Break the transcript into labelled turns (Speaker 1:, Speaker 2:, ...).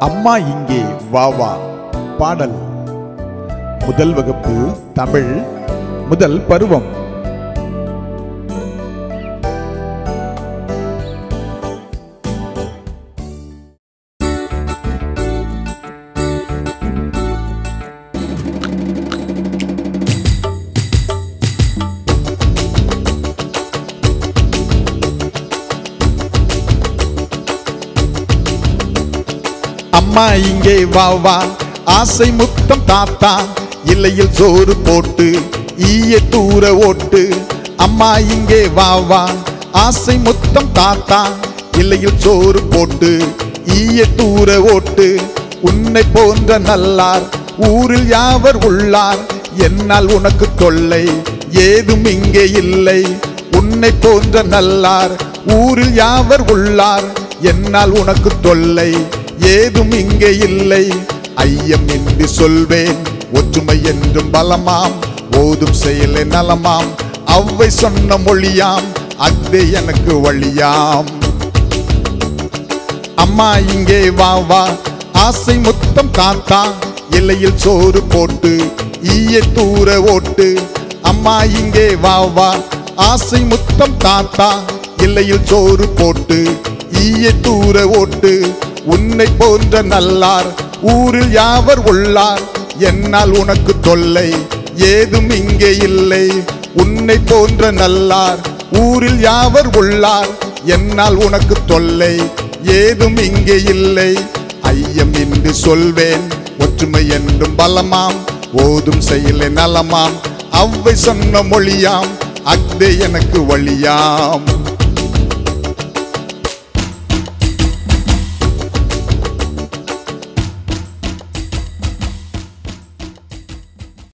Speaker 1: அம்மா இங்கே வா வா பாடல் முதல் வகுப்பு தமிழ் முதல் பருவம் அம்மா இங்கே வா வா ஆசை முத்தம் தாத்தா இல்லையில் சோறு போட்டு ஈய தூர ஓட்டு அம்மா இங்கே வா வா ஆசை முத்தம் தாத்தா இல்லையில் சோறு போட்டு ஈய தூர ஓட்டு உன்னை போன்ற நல்லார் ஊரில் யாவர் உள்ளார் என்னால் உனக்கு தொல்லை ஏதும் இங்கே இல்லை உன்னை போன்ற நல்லார் ஊரில் யாவர் உள்ளார் என்னால் உனக்கு தொல்லை ஏதும் இங்கே இல்லை ஐயம் என்று சொல்வேன் ஒற்றுமை என்றும் பலமாம் ஓதும் செயலே நலமாம் அவ்வை சொன்ன மொழியாம் அஃதே எனக்கு வழியாம் அம்மா இங்கே வா வா ஆசை முத்தம் காத்தா எல்லையில் சோறு போட்டு ஈய தூர ஓட்டு அம்மா இங்கே வா வா ஆசை முத்தம் தாத்தா எல்லையில் சோறு போட்டு ஈய தூர ஓட்டு உன்னை போன்ற நல்லார் ஊரில் யாவர் உள்ளார் என்னால் உனக்கு தொல்லை ஏதும் இங்கே இல்லை உன்னை போன்ற நல்லார் ஊரில் யாவர் உள்ளார் என்னால் உனக்கு தொல்லை ஏதும் இங்கே இல்லை ஐயம் என்று சொல்வேன் ஒற்றுமை என்றும் பலமாம் ஓதும் செயலே நலமாம் அவ்வை சொன்ன மொழியாம் அஃதே எனக்கு வழியாம்